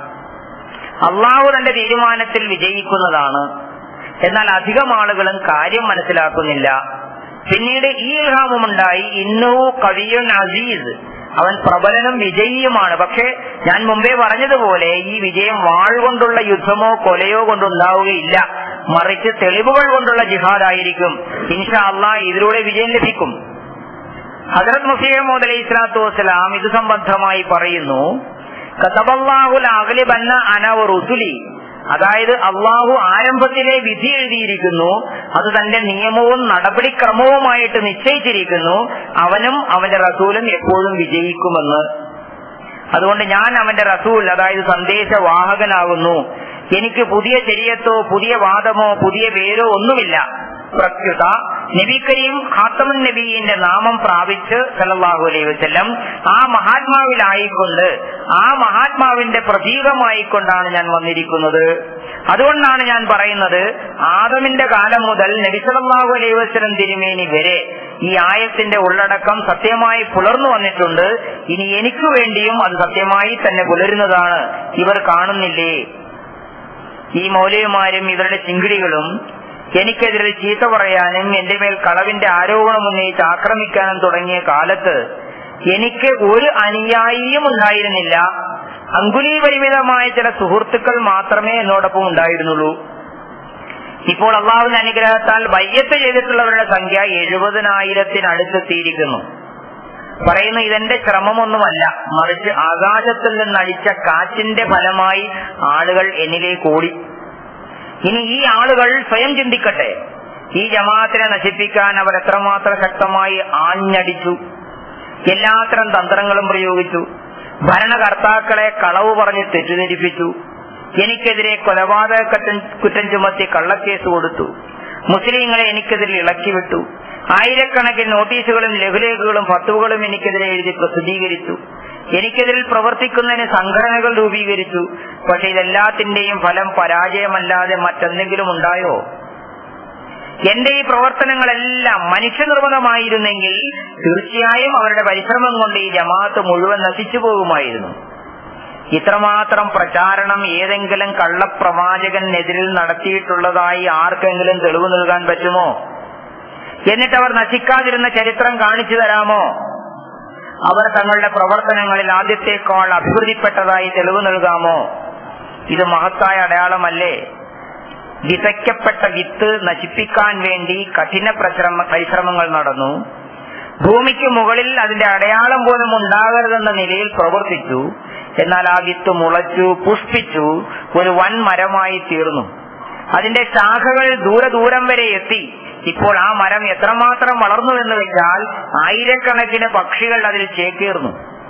Speaker 2: അള്ളാഹു തന്റെ തീരുമാനത്തിൽ വിജയിക്കുന്നതാണ് എന്നാൽ അധികം ആളുകളും കാര്യം മനസ്സിലാക്കുന്നില്ല പിന്നീട് ഈ ഇൽഹാമുണ്ടായി ഇന്നഹു കവിയുൻ അസീസ് അവൻ പ്രബലനും വിജയിയുമാണ് പക്ഷെ ഞാൻ മുമ്പേ പറഞ്ഞതുപോലെ ഈ വിജയം വാൾ കൊണ്ടുള്ള യുദ്ധമോ കൊലയോ കൊണ്ടുണ്ടാവുകയില്ല മറിച്ച് തെളിവുകൾ കൊണ്ടുള്ള ജിഹാദായിരിക്കും ഇൻഷാ അള്ളാഹ് ഇതിലൂടെ വിജയം ലഭിക്കും ഹജറത് മുസീമോദ് അലൈഹി സ്വലാത്തു വസ്സലാം ഇത് സംബന്ധമായി പറയുന്നു കതബല്ലാഹുൽ അഗ്ലിബന്ന അന റുസുലി അതായത് അള്ളാഹു ആരംഭത്തിലെ വിധി എഴുതിയിരിക്കുന്നു അത് തന്റെ നിയമവും നടപടിക്രമവുമായിട്ട് നിശ്ചയിച്ചിരിക്കുന്നു അവനും അവന്റെ റസൂലും എപ്പോഴും വിജയിക്കുമെന്ന് അതുകൊണ്ട് ഞാൻ അവന്റെ റസൂൽ അതായത് സന്ദേശവാഹകനാകുന്നു എനിക്ക് പുതിയ ശരീരത്തോ പുതിയ വാദമോ പുതിയ പേരോ ഒന്നുമില്ല പ്രത്യുത നബി കരീം ഖാത്തമുൻ നബീന്റെ നാമം പ്രാപിച്ച് സല്ലല്ലാഹു അലൈഹി വസല്ലം ആ മഹാത്മാവിലായിക്കൊണ്ട് ആ മഹാത്മാവിന്റെ പ്രതീകമായിക്കൊണ്ടാണ് ഞാൻ വന്നിരിക്കുന്നത് അതുകൊണ്ടാണ് ഞാൻ പറയുന്നത് ആദമിന്റെ കാലം മുതൽ നബി സല്ലല്ലാഹു അലൈഹി വസല്ലം തിരുമേനി വരെ ഈ ആയത്തിന്റെ ഉള്ളടക്കം സത്യമായി പുലർന്നു വന്നിട്ടുണ്ട് ഇനി എനിക്ക് വേണ്ടിയും അത് സത്യമായി തന്നെ പുലരുന്നതാണ് ഇവർ കാണുന്നില്ലേ ഈ മൗലവിമാരും ഇവരുടെ ചിങ്കിടികളും എനിക്കെതിരെ ചീത്ത പറയാനും എന്റെ മേൽ കളവിന്റെ ആരോപണം ഉന്നയിച്ച് ആക്രമിക്കാനും തുടങ്ങിയ കാലത്ത് എനിക്ക് ഒരു അനുയായിയും ഉണ്ടായിരുന്നില്ല അങ്കുലീപരിമിതമായ ചില സുഹൃത്തുക്കൾ മാത്രമേ എന്നോടൊപ്പം ഉണ്ടായിരുന്നുള്ളൂ ഇപ്പോൾ അള്ളാഹുവിന്റെ അനുഗ്രഹത്താൽ വയ്യത്ത് ചെയ്തിട്ടുള്ളവരുടെ സംഖ്യ എഴുപതിനായിരത്തിനടുത്തെത്തിയിരിക്കുന്നു പറയുന്നു ഇതെന്റെ ശ്രമമൊന്നുമല്ല മറിച്ച് ആകാശത്തിൽ നിന്നടിച്ച കാറ്റിന്റെ ഫലമായി ആളുകൾ എന്നിലേക്ക് ഓടി ഇനി ഈ ആളുകൾ സ്വയം ചിന്തിക്കട്ടെ ഈ ജമാഅത്തിനെ നശിപ്പിക്കാൻ അവർ എത്രമാത്രം ശക്തമായി ആഞ്ഞടിച്ചു എല്ലാത്തരം തന്ത്രങ്ങളും പ്രയോഗിച്ചു ഭരണകർത്താക്കളെ കളവ് പറഞ്ഞ് തെറ്റിദ്ധരിപ്പിച്ചു എനിക്കെതിരെ കൊലപാതക കുറ്റം ചുമത്തി കള്ളക്കേസ് കൊടുത്തു മുസ്ലിങ്ങളെ എനിക്കെതിരെ ഇളക്കി വിട്ടു ആയിരക്കണക്കിന് നോട്ടീസുകളും ലഘുലേഖകളും ഫത്തുവകളും എനിക്കെതിരെ എഴുതി പ്രസിദ്ധീകരിച്ചു എനിക്കെതിരിൽ പ്രവർത്തിക്കുന്നതിന് സംഘടനകൾ രൂപീകരിച്ചു പക്ഷെ ഇതെല്ലാത്തിന്റെയും ഫലം പരാജയമല്ലാതെ മറ്റെന്തെങ്കിലും ഉണ്ടായോ എന്റെ ഈ പ്രവർത്തനങ്ങളെല്ലാം മനുഷ്യനിർമ്മിതമായിരുന്നെങ്കിൽ തീർച്ചയായും അവരുടെ പരിശ്രമം കൊണ്ട് ഈ ജമാഅത്ത് മുഴുവൻ നശിച്ചു പോകുമായിരുന്നു ഇത്രമാത്രം പ്രചാരണം ഏതെങ്കിലും കള്ളപ്രവാചകനെതിരിൽ നടത്തിയിട്ടുള്ളതായി ആർക്കെങ്കിലും തെളിവ് നൽകാൻ പറ്റുമോ എന്നിട്ട് അവർ നശിക്കാതിരുന്ന ചരിത്രം കാണിച്ചു തരാമോ അവർ തങ്ങളുടെ പ്രവർത്തനങ്ങളിൽ ആദ്യത്തേക്കാൾ അഭിവൃദ്ധിപ്പെട്ടതായി തെളിവ് നൽകാമോ ഇത് മഹത്തായ അടയാളമല്ലേ വിതയ്ക്കപ്പെട്ട വിത്ത് നശിപ്പിക്കാൻ വേണ്ടി കഠിന പരിശ്രമ പരിശ്രമങ്ങൾ നടന്നു ഭൂമിക്ക് മുകളിൽ അതിന്റെ അടയാളം പോലും ഉണ്ടാകരുതെന്ന നിലയിൽ പ്രവർത്തിച്ചു എന്നാൽ ആ വിത്ത് മുളച്ചു പുഷ്പിച്ചു ഒരു വൻ മരമായി തീർന്നു അതിന്റെ ശാഖകൾ ദൂരെ ദൂരം വരെ എത്തി ഇപ്പോൾ ആ മരം എത്രമാത്രം വളർന്നു എന്ന് വെച്ചാൽ ആയിരക്കണക്കിന് പക്ഷികൾ അതിൽ ചേക്കേറുന്നു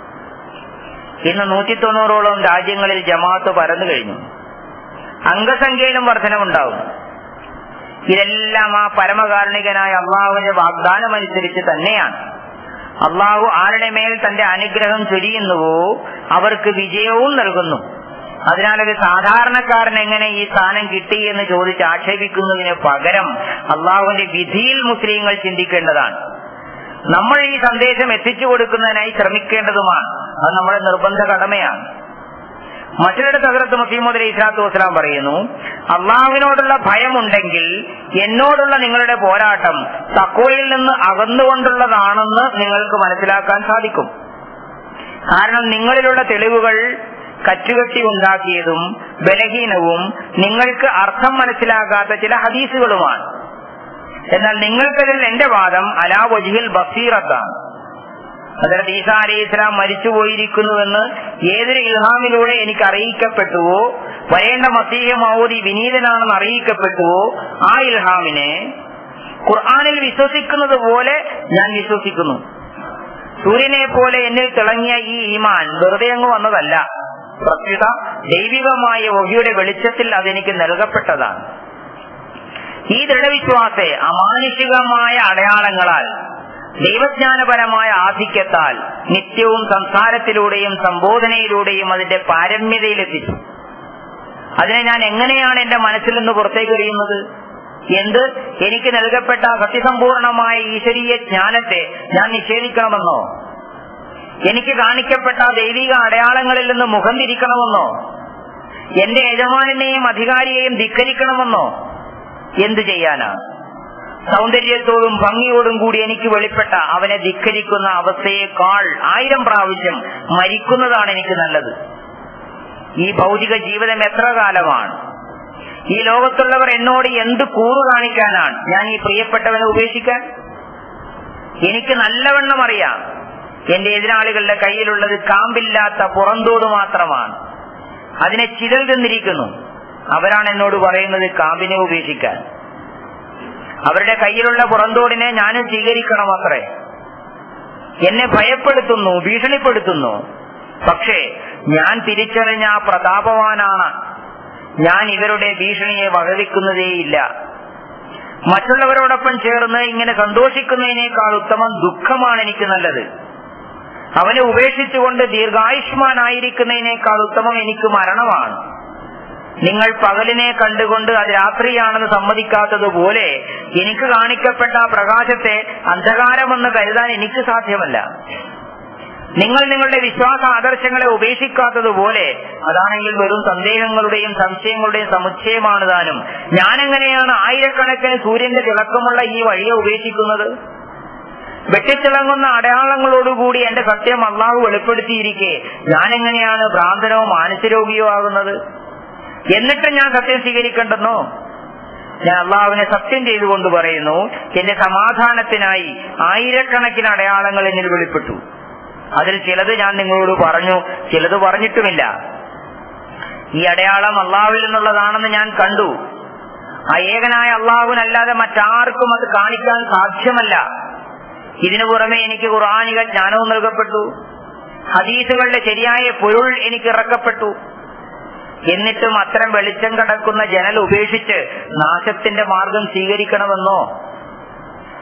Speaker 2: ഇന്ന് നൂറ്റി തൊണ്ണൂറോളം രാജ്യങ്ങളിൽ ജമാഅത്ത് പരന്നു കഴിഞ്ഞു അംഗസംഖ്യയിലും വർധനമുണ്ടാവും ഇതെല്ലാം ആ പരമകാരുണികനായ അള്ളാഹുവിന്റെ വാഗ്ദാനം അനുസരിച്ച് തന്നെയാണ് അള്ളാഹു ആരുടെ മേൽ തന്റെ അനുഗ്രഹം ചൊരിയുന്നുവോ അവർക്ക് വിജയവും നൽകുന്നു അതിനാൽ ഒരു സാധാരണക്കാരൻ എങ്ങനെ ഈ സ്ഥാനം കിട്ടി എന്ന് ചോദിച്ച് ആക്ഷേപിക്കുന്നതിന് പകരം അള്ളാഹുവിന്റെ വിധിയിൽ മുസ്ലിങ്ങൾ ചിന്തിക്കേണ്ടതാണ് നമ്മൾ ഈ സന്ദേശം എത്തിച്ചു കൊടുക്കുന്നതിനായി ശ്രമിക്കേണ്ടതുമാണ് അത് നമ്മുടെ നിർബന്ധ കടമയാണ് മറ്റൊരിടത്ത് ഹസരത്ത് മുസീമോദ് അലി ഇസ്ലാത്തു വസ്സലാം പറയുന്നു അള്ളാഹുവിനോടുള്ള ഭയമുണ്ടെങ്കിൽ എന്നോടുള്ള നിങ്ങളുടെ പോരാട്ടം തക്കോയിൽ നിന്ന് അകന്നുകൊണ്ടുള്ളതാണെന്ന് നിങ്ങൾക്ക് മനസ്സിലാക്കാൻ സാധിക്കും കാരണം നിങ്ങളിലുള്ള തെളിവുകൾ കച്ചുകെട്ടി ഉണ്ടാക്കിയതും ബലഹീനവും നിങ്ങൾക്ക് അർത്ഥം മനസ്സിലാകാത്ത ചില ഹദീസുകളുമാണ് എന്നാൽ നിങ്ങൾക്കതിൽ എന്റെ വാദം അലാ വജിഹിൽ ബസീറത്താണ് അതിനകത്ത് ഈസാ അലി ഇസ്ലാം മരിച്ചുപോയിരിക്കുന്നുവെന്ന് ഏതൊരു ഇൽഹാമിലൂടെ എനിക്ക് അറിയിക്കപ്പെട്ടുവോ വരേണ്ട മസീഹ മൗദി വിനീതനാണെന്ന് അറിയിക്കപ്പെട്ടുവോ ആ ഇൽഹാമിനെ ഖുർആാനിൽ വിശ്വസിക്കുന്നത് പോലെ ഞാൻ വിശ്വസിക്കുന്നു സൂര്യനെ പോലെ എന്നിൽ തിളങ്ങിയ ഈ ഈമാൻ വെറുതെ അങ്ങ് വന്നതല്ല പ്രത്യുത ദൈവികമായ ഒഹിയുടെ വെളിച്ചത്തിൽ അതെനിക്ക് നൽകപ്പെട്ടതാണ് ഈ ദൃഢവിശ്വാസെ അമാനുഷികമായ അടയാളങ്ങളാൽ ദൈവജ്ഞാനപരമായ ആധിക്യത്താൽ നിത്യവും സംസാരത്തിലൂടെയും സംബോധനയിലൂടെയും അതിന്റെ പാരമ്യതയിലെത്തിച്ചു അതിനെ ഞാൻ എങ്ങനെയാണ് എന്റെ മനസ്സിൽ നിന്ന് പുറത്തേക്ക് എറിയുന്നത് എന്ത് എനിക്ക് നൽകപ്പെട്ട സത്യസമ്പൂർണമായ ഈശ്വരീയ ജ്ഞാനത്തെ ഞാൻ നിഷേധിക്കണമെന്നോ എനിക്ക് കാണിക്കപ്പെട്ട ദൈവിക അടയാളങ്ങളിൽ നിന്ന് മുഖം തിരിക്കണമെന്നോ എന്റെ യജമാനെയും അധികാരിയെയും ധിക്കരിക്കണമെന്നോ എന്തു ചെയ്യാനാണ് സൗന്ദര്യത്തോടും ഭംഗിയോടും കൂടി എനിക്ക് വെളിപ്പെട്ട അവനെ ധിക്കരിക്കുന്ന അവസ്ഥയേക്കാൾ ആയിരം പ്രാവശ്യം മരിക്കുന്നതാണ് എനിക്ക് നല്ലത് ഈ ഭൗതിക ജീവിതം എത്ര കാലമാണ് ഈ ലോകത്തുള്ളവർ എന്നോട് എന്ത് കൂറു കാണിക്കാനാണ് ഞാൻ ഈ പ്രിയപ്പെട്ടവനെ ഉപേക്ഷിക്കാൻ എനിക്ക് നല്ലവണ്ണം അറിയാം എന്റെ എതിരാളികളുടെ കയ്യിലുള്ളത് കാമ്പില്ലാത്ത പുറന്തോട് മാത്രമാണ് അതിനെ ചിതൽ തിന്നിരിക്കുന്നു അവരാണ് എന്നോട് പറയുന്നത് കാമ്പിനെ ഉപേക്ഷിക്കാൻ അവരുടെ കയ്യിലുള്ള പുറന്തോടിനെ ഞാനും സ്വീകരിക്കണം അത്രേ എന്നെ ഭയപ്പെടുത്തുന്നു ഭീഷണിപ്പെടുത്തുന്നു പക്ഷേ ഞാൻ തിരിച്ചറിഞ്ഞ ആ പ്രതാപവാനാണ് ഞാൻ ഇവരുടെ ഭീഷണിയെ വകവെക്കുന്നതേയില്ല മറ്റുള്ളവരോടൊപ്പം ചേർന്ന് ഇങ്ങനെ സന്തോഷിക്കുന്നതിനേക്കാൾ ഉത്തമം ദുഃഖമാണ് എനിക്ക് നല്ലത് അവനെ ഉപേക്ഷിച്ചുകൊണ്ട് ദീർഘായുഷ്മാനായിരിക്കുന്നതിനേക്കാൾ ഉത്തമം എനിക്ക് മരണമാണ് നിങ്ങൾ പകലിനെ കണ്ടുകൊണ്ട് അത് രാത്രിയാണെന്ന് സമ്മതിക്കാത്തതുപോലെ എനിക്ക് കാണിക്കപ്പെട്ട ആ പ്രകാശത്തെ അന്ധകാരമെന്ന് കരുതാൻ എനിക്ക് സാധ്യമല്ല നിങ്ങൾ നിങ്ങളുടെ വിശ്വാസ ആദർശങ്ങളെ ഉപേക്ഷിക്കാത്തതുപോലെ അതാണെങ്കിൽ വെറും സന്ദേഹങ്ങളുടെയും സംശയങ്ങളുടെയും സമുച്ചയമാണ് താനും ഞാനെങ്ങനെയാണ് ആയിരക്കണക്കിന് സൂര്യന്റെ തിളക്കമുള്ള ഈ വഴിയെ ഉപേക്ഷിക്കുന്നത് വെട്ടിത്തിളങ്ങുന്ന അടയാളങ്ങളോടുകൂടി എന്റെ സത്യം അള്ളാഹു വെളിപ്പെടുത്തിയിരിക്കെ ഞാനെങ്ങനെയാണ് ഭ്രാന്തനോ മാനസരോഗിയോ ആകുന്നത് എന്നിട്ട് ഞാൻ സത്യം സ്വീകരിക്കേണ്ടെന്നോ ഞാൻ അള്ളാഹുവിനെ സത്യം ചെയ്തുകൊണ്ട് പറയുന്നു എന്റെ സമാധാനത്തിനായി ആയിരക്കണക്കിന് അടയാളങ്ങൾ എന്നിൽ വെളിപ്പെട്ടു അതിൽ ചിലത് ഞാൻ നിങ്ങളോട് പറഞ്ഞു ചിലത് പറഞ്ഞിട്ടുമില്ല ഈ അടയാളം അള്ളാഹുവിൽ നിന്നുള്ളതാണെന്ന് ഞാൻ കണ്ടു ആ ഏകനായ അള്ളാഹുവിനല്ലാതെ മറ്റാർക്കും അത് കാണിക്കാൻ സാധ്യമല്ല ഇതിനു പുറമെ എനിക്ക് ഖുർആാനിക ജ്ഞാനവും നൽകപ്പെട്ടു ഹദീസുകളുടെ ശരിയായ പൊരുൾ എനിക്ക് ഇറക്കപ്പെട്ടു എന്നിട്ടും അത്തരം വെളിച്ചം കടക്കുന്ന ജനൽ ഉപേക്ഷിച്ച് നാശത്തിന്റെ മാർഗം സ്വീകരിക്കണമെന്നോ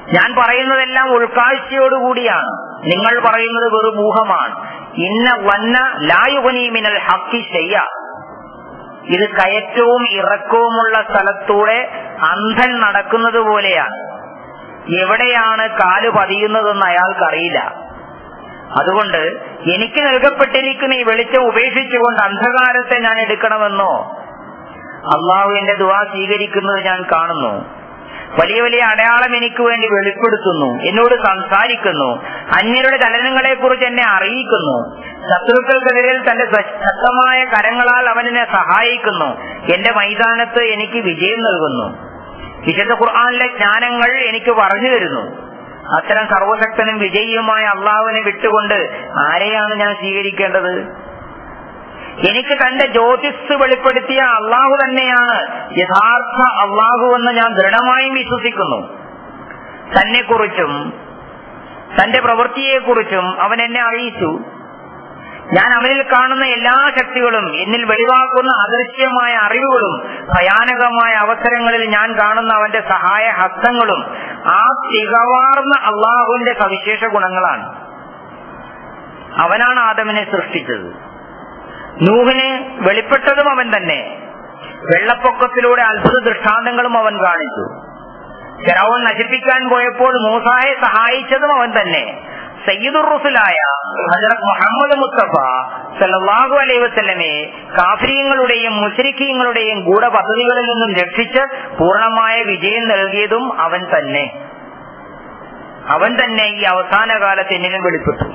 Speaker 2: ഞാൻ പറയുന്നതെല്ലാം ഉൾക്കാഴ്ചയോടുകൂടിയാണ് നിങ്ങൾ പറയുന്നത് വെറും ഊഹമാണ് ഇന്ന വന്ന ലായുപനീമിനൽ ഹക്കി ചെയ്യ ഇത് കയറ്റവും ഇറക്കവുമുള്ള സ്ഥലത്തൂടെ അന്ധൻ നടക്കുന്നത് പോലെയാണ് എവിടെയാണ് കാല് പതിയുന്നതെന്ന് അയാൾക്കറിയില്ല അതുകൊണ്ട് എനിക്ക് നൽകപ്പെട്ടിരിക്കുന്ന ഈ വെളിച്ചം ഉപേക്ഷിച്ചുകൊണ്ട് അന്ധകാരത്തെ ഞാൻ എടുക്കണമെന്നോ അള്ളാഹു എന്റെ ദുവാ സ്വീകരിക്കുന്നത് ഞാൻ കാണുന്നു വലിയ വലിയ അടയാളം എനിക്ക് വേണ്ടി വെളിപ്പെടുത്തുന്നു എന്നോട് സംസാരിക്കുന്നു അന്യരുടെ ചലനങ്ങളെ കുറിച്ച് എന്നെ അറിയിക്കുന്നു ശത്രുക്കൾക്കെതിരെ തന്റെ ശക്തമായ കരങ്ങളാൽ അവൻ എന്നെ സഹായിക്കുന്നു എന്റെ മൈതാനത്ത് എനിക്ക് വിജയം നൽകുന്നു വിശുദ്ധ ഖുർആാനിലെ ജ്ഞാനങ്ങൾ എനിക്ക് പറഞ്ഞു തരുന്നു അത്തരം സർവശക്തനും വിജയിയുമായ അള്ളാഹുവിനെ വിട്ടുകൊണ്ട് ആരെയാണ് ഞാൻ സ്വീകരിക്കേണ്ടത് എനിക്ക് തന്റെ ജ്യോതിസ് വെളിപ്പെടുത്തിയ അള്ളാഹു തന്നെയാണ് യഥാർത്ഥ അള്ളാഹു എന്ന് ഞാൻ ദൃഢമായും വിശ്വസിക്കുന്നു തന്നെക്കുറിച്ചും തന്റെ പ്രവൃത്തിയെക്കുറിച്ചും അവൻ എന്നെ അറിയിച്ചു ഞാൻ അവനിൽ കാണുന്ന എല്ലാ ശക്തികളും എന്നിൽ വെളിവാക്കുന്ന അദൃശ്യമായ അറിവുകളും ഭയാനകമായ അവസരങ്ങളിൽ ഞാൻ കാണുന്ന അവന്റെ സഹായ ഹസ്തങ്ങളും ആ തികവാർന്ന അള്ളാഹുവിന്റെ സവിശേഷ ഗുണങ്ങളാണ് അവനാണ് ആദമിനെ സൃഷ്ടിച്ചത് നൂഹിന് വെളിപ്പെട്ടതും അവൻ തന്നെ വെള്ളപ്പൊക്കത്തിലൂടെ അത്ഭുത ദൃഷ്ടാന്തങ്ങളും അവൻ കാണിച്ചു ഫിറൌൻ നശിപ്പിക്കാൻ പോയപ്പോൾ മൂസായെ സഹായിച്ചതും അവൻ തന്നെ സയ്യിദുർ റുസുലായ ഹജറത് മുഹമ്മദ് മുസ്തഫ സല്ലല്ലാഹു അലൈഹി വസല്ലമയെ കാഫര്യങ്ങളുടെയും മുശരിക്കീങ്ങളുടെയും ഗൂഢപദ്ധതികളിൽ നിന്നും രക്ഷിച്ച് പൂർണ്ണമായ വിജയം നൽകിയതും അവൻ തന്നെ അവൻ തന്നെ ഈ അവസാന കാലത്ത് എന്നിലും വെളിപ്പെട്ടു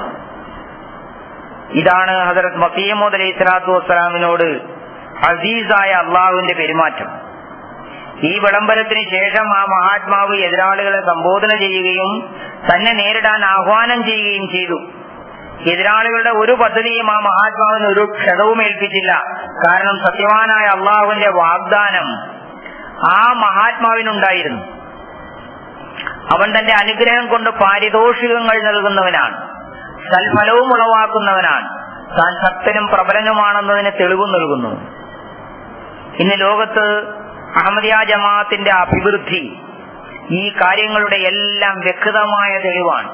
Speaker 2: ഇതാണ് ഹസരത് മസീമോദ് അലൈഹി സ്വലാത്തു വസ്സലാമിനോട് അസീസായ അള്ളാഹുവിന്റെ പെരുമാറ്റം ഈ വിളംബരത്തിന് ശേഷം ആ മഹാത്മാവ് എതിരാളികളെ സംബോധന ചെയ്യുകയും തന്നെ നേരിടാൻ ആഹ്വാനം ചെയ്യുകയും ചെയ്തു എതിരാളികളുടെ ഒരു പദ്ധതിയും ആ മഹാത്മാവിന് ഒരു ക്ഷതവും ഏൽപ്പിച്ചില്ല കാരണം സത്യവാനായ അള്ളാഹുവിന്റെ വാഗ്ദാനം ആ മഹാത്മാവിനുണ്ടായിരുന്നു അവൻ തന്റെ അനുഗ്രഹം കൊണ്ട് പാരിതോഷികങ്ങൾ നൽകുന്നവനാണ് സൽഫലവും ഉളവാക്കുന്നവനാണ് താൻ ശക്തനും പ്രബലനുമാണെന്നതിന് തെളിവ് നൽകുന്നു ഇന്ന് ലോകത്ത് അഹമ്മദിയ ജമാഅത്തിന്റെ അഭിവൃദ്ധി ഈ കാര്യങ്ങളുടെ എല്ലാം വ്യക്തമായ തെളിവാണ്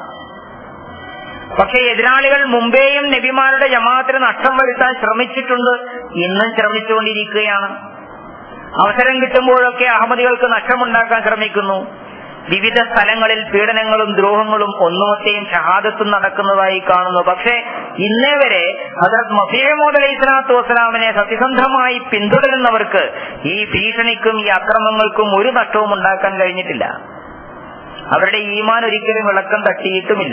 Speaker 2: പക്ഷേ എതിരാളികൾ മുമ്പേയും നബിമാരുടെ ജമാഅത്തിന് നഷ്ടം വരുത്താൻ ശ്രമിച്ചിട്ടുണ്ട് ഇന്നും ശ്രമിച്ചുകൊണ്ടിരിക്കുകയാണ് അവസരം കിട്ടുമ്പോഴൊക്കെ അഹമ്മദികൾക്ക് നഷ്ടമുണ്ടാക്കാൻ ശ്രമിക്കുന്നു വിവിധ സ്ഥലങ്ങളിൽ പീഡനങ്ങളും ദ്രോഹങ്ങളും ഒന്നുമത്തെയും ഷഹാദത്തും നടക്കുന്നതായി കാണുന്നു പക്ഷേ ഇന്നേ വരെ ഹസരത് മസീമോദ് അലൈഹി സ്വലാത്തു വസ്സലാമിനെ സത്യസന്ധമായി പിന്തുടരുന്നവർക്ക് ഈ ഭീഷണിക്കും ഈ അക്രമങ്ങൾക്കും ഒരു നഷ്ടവും ഉണ്ടാക്കാൻ കഴിഞ്ഞിട്ടില്ല അവരുടെ ഈമാൻ ഒരിക്കലും വിളക്കം തട്ടിയിട്ടുമില്ല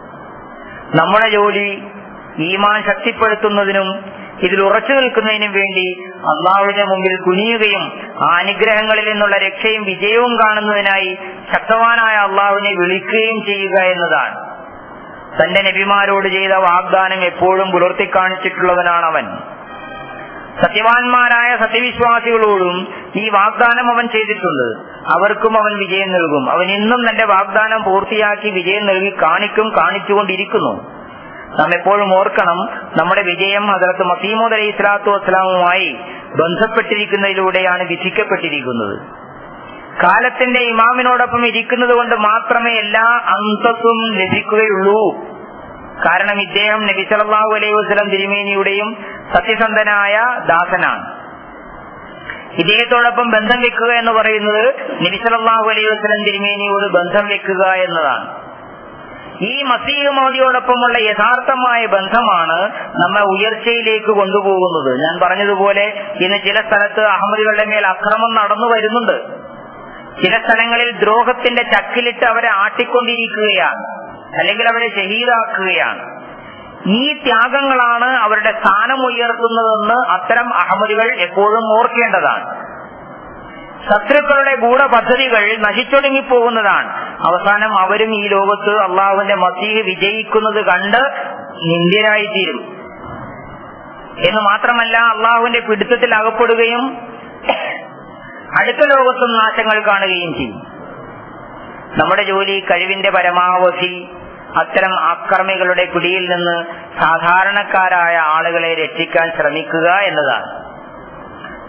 Speaker 2: നമ്മുടെ ജോലി ഈമാൻ ശക്തിപ്പെടുത്തുന്നതിനും ഇതിൽ ഉറച്ചു നിൽക്കുന്നതിനും വേണ്ടി അള്ളാഹുവിന്റെ മുമ്പിൽ കുനിയുകയും ആ അനുഗ്രഹങ്ങളിൽ നിന്നുള്ള രക്ഷയും വിജയവും കാണുന്നതിനായി ശക്തവാനായ അള്ളാഹുവിനെ വിളിക്കുകയും ചെയ്യുക എന്നതാണ് തന്റെ നബിമാരോട് ചെയ്ത വാഗ്ദാനം എപ്പോഴും പുലർത്തി കാണിച്ചിട്ടുള്ളവനാണ് അവൻ സത്യവാന്മാരായ സത്യവിശ്വാസികളോടും ഈ വാഗ്ദാനം അവൻ ചെയ്തിട്ടുണ്ട് അവർക്കും അവൻ വിജയം നൽകും അവൻ ഇന്നും തന്റെ വാഗ്ദാനം പൂർത്തിയാക്കി വിജയം നൽകി കാണിക്കും കാണിച്ചുകൊണ്ടിരിക്കുന്നു നാം എപ്പോഴും ഓർക്കണം നമ്മുടെ വിജയം ഹസരത്ത് മസീമോദ് അലൈഹി സ്വലാത്തു വസ്സലാമുമായി ബന്ധപ്പെട്ടിരിക്കുന്നതിലൂടെയാണ് വിധിക്കപ്പെട്ടിരിക്കുന്നത് കാലത്തിന്റെ ഇമാമിനോടൊപ്പം ഇരിക്കുന്നത് കൊണ്ട് മാത്രമേ എല്ലാ അന്തസ്സും ലഭിക്കുകയുള്ളൂ കാരണം ഇദ്ദേഹം നബി സല്ലല്ലാഹു അലൈഹി വസല്ലം തിരുമേനിയുടെയും സത്യസന്ധനായ ദാസനാണ് ഇദ്ദേഹത്തോടൊപ്പം ബന്ധം വെക്കുക എന്ന് പറയുന്നത് നബി സല്ലല്ലാഹു അലൈഹി വസല്ലം തിരുമേനിയോട് ബന്ധം വെക്കുക എന്നതാണ് ഈ മസീഹ് മോദിയോടൊപ്പമുള്ള യഥാർത്ഥമായ ബന്ധമാണ് നമ്മെ ഉയർച്ചയിലേക്ക് കൊണ്ടുപോകുന്നത് ഞാൻ പറഞ്ഞതുപോലെ ഇന്ന് ചില സ്ഥലത്ത് അഹമ്മദികളുടെ മേൽ അക്രമം നടന്നു വരുന്നുണ്ട് ചില സ്ഥലങ്ങളിൽ ദ്രോഹത്തിന്റെ ചക്കിലിട്ട് അവരെ ആട്ടിക്കൊണ്ടിരിക്കുകയാണ് അല്ലെങ്കിൽ അവരെ ഷഹീദാക്കുകയാണ് ഈ ത്യാഗങ്ങളാണ് അവരുടെ സ്ഥാനം ഉയർത്തുന്നതെന്ന് അത്തരം അഹമ്മദികൾ എപ്പോഴും ഓർക്കേണ്ടതാണ് ശത്രുക്കളുടെ ഗൂഢപദ്ധതികൾ നശിച്ചൊടുങ്ങിപ്പോകുന്നതാണ് അവസാനം അവരും ഈ ലോകത്ത് അള്ളാഹുവിന്റെ മസീഹ് വിജയിക്കുന്നത് കണ്ട് നിന്ദ്യരായിത്തീരും എന്ന് മാത്രമല്ല അള്ളാഹുവിന്റെ പിടുത്തത്തിൽ അകപ്പെടുകയും അടുത്ത ലോകത്തും നാശങ്ങൾ കാണുകയും ചെയ്യും നമ്മുടെ ജോലി കഴിവിന്റെ പരമാവധി അത്തരം ആക്രമികളുടെ പിടിയിൽ നിന്ന് സാധാരണക്കാരായ ആളുകളെ രക്ഷിക്കാൻ ശ്രമിക്കുക എന്നതാണ്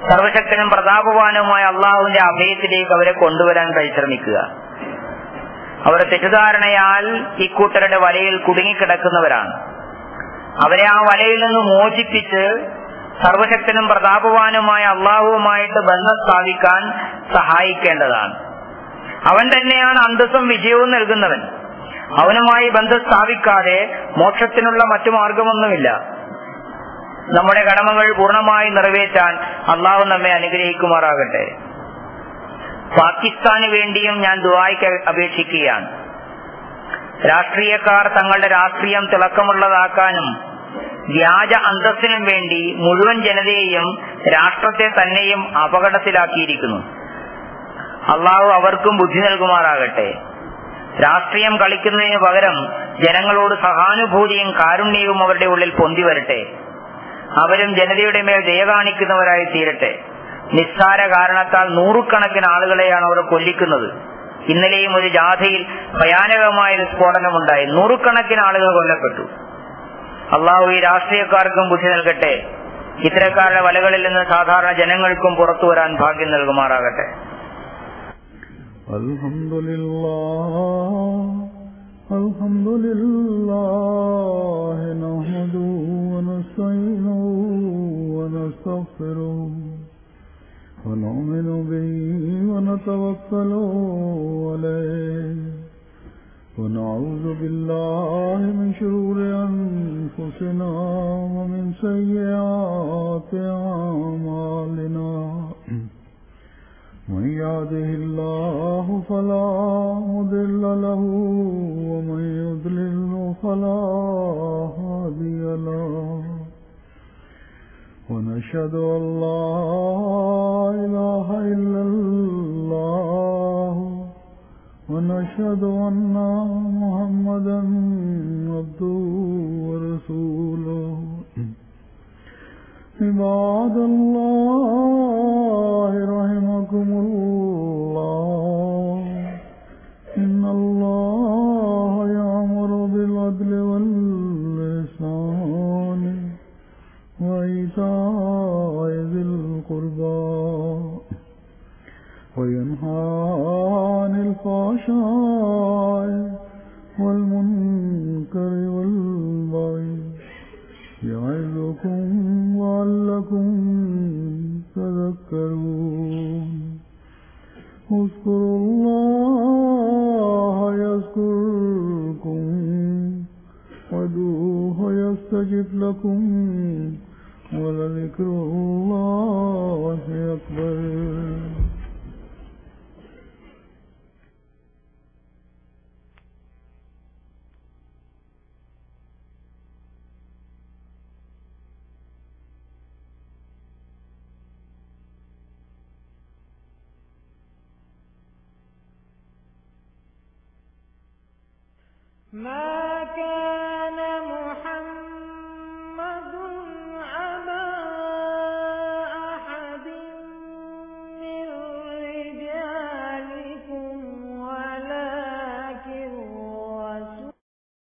Speaker 2: സർവശക്തനും പ്രതാപവാനുമായ അള്ളാഹുവിന്റെ അഭയത്തിലേക്ക് അവരെ കൊണ്ടുവരാൻ പരിശ്രമിക്കുക അവർ തെറ്റിദ്ധാരണയാൽ ഇക്കൂട്ടരുടെ വലയിൽ കുടുങ്ങിക്കിടക്കുന്നവരാണ് അവരെ ആ വലയിൽ നിന്ന് മോചിപ്പിച്ച് സർവശക്തനും പ്രതാപവാനുമായ അള്ളാഹുവുമായിട്ട് ബന്ധം സ്ഥാപിക്കാൻ സഹായിക്കേണ്ടതാണ് അവൻ തന്നെയാണ് അന്തസ്സും വിജയവും നൽകുന്നവൻ അവനുമായി ബന്ധം സ്ഥാപിക്കാതെ മോക്ഷത്തിനുള്ള മറ്റു മാർഗമൊന്നുമില്ല നമ്മുടെ കടമകൾ പൂർണ്ണമായി നിറവേറ്റാൻ അള്ളാഹു നമ്മെ അനുഗ്രഹിക്കുമാറാകട്ടെ പാകിസ്ഥാന് വേണ്ടിയും ഞാൻ ദുബായിക്ക് അപേക്ഷിക്കുകയാണ് രാഷ്ട്രീയക്കാർ തങ്ങളുടെ രാഷ്ട്രീയം തിളക്കമുള്ളതാക്കാനും വ്യാജ അന്തസ്സിനും വേണ്ടി മുഴുവൻ ജനതയെയും രാഷ്ട്രത്തെ തന്നെയും അപകടത്തിലാക്കിയിരിക്കുന്നു അള്ളാഹു അവർക്കും ബുദ്ധി നൽകുമാറാകട്ടെ രാഷ്ട്രീയം കളിക്കുന്നതിന് പകരം ജനങ്ങളോട് സഹാനുഭൂതിയും കാരുണ്യവും അവരുടെ ഉള്ളിൽ പൊന്തി വരട്ടെ അവരും ജനതയുടെ മേൽ ദയ കാണിക്കുന്നവരായി തീരട്ടെ നിസ്സാര കാരണത്താൽ നൂറുകണക്കിന് ആളുകളെയാണ് അവർ കൊല്ലിക്കുന്നത് ഇന്നലെയും ഒരു ജാഥയിൽ ഭയാനകമായ ഒരു സ്ഫോടനമുണ്ടായി നൂറുകണക്കിന് ആളുകൾ കൊല്ലപ്പെട്ടു അള്ളാഹു ഈ രാഷ്ട്രീയക്കാർക്കും ബുദ്ധി നൽകട്ടെ ഇത്തരക്കാരുടെ വലകളിൽ നിന്ന് സാധാരണ ജനങ്ങൾക്കും പുറത്തു വരാൻ ഭാഗ്യം നൽകുമാറാകട്ടെ
Speaker 1: الحمد لله الحمد لله نحمده ونستعينه ونستغفره ونؤمن به ونتوكل عليه ونعوذ بالله من شرور أنفسنا ومن سيئات أعمالنا من يهده الله فلا مضل له ومن يضلل فلا هادي له ونشهد أن لا إله إلا الله ونشهد أن محمدا عبده ورسوله عباد الله رحمكم الله إن الله يأمر بالعدل واللسان وإيتاء ذي القربى وينهى عن الفحشاء والمنكر والبغي يعظكم لعلكم تذكرون اذكروا الله يذكركم وادعوه يستجب لكم ولذكر الله أكبر
Speaker 3: ما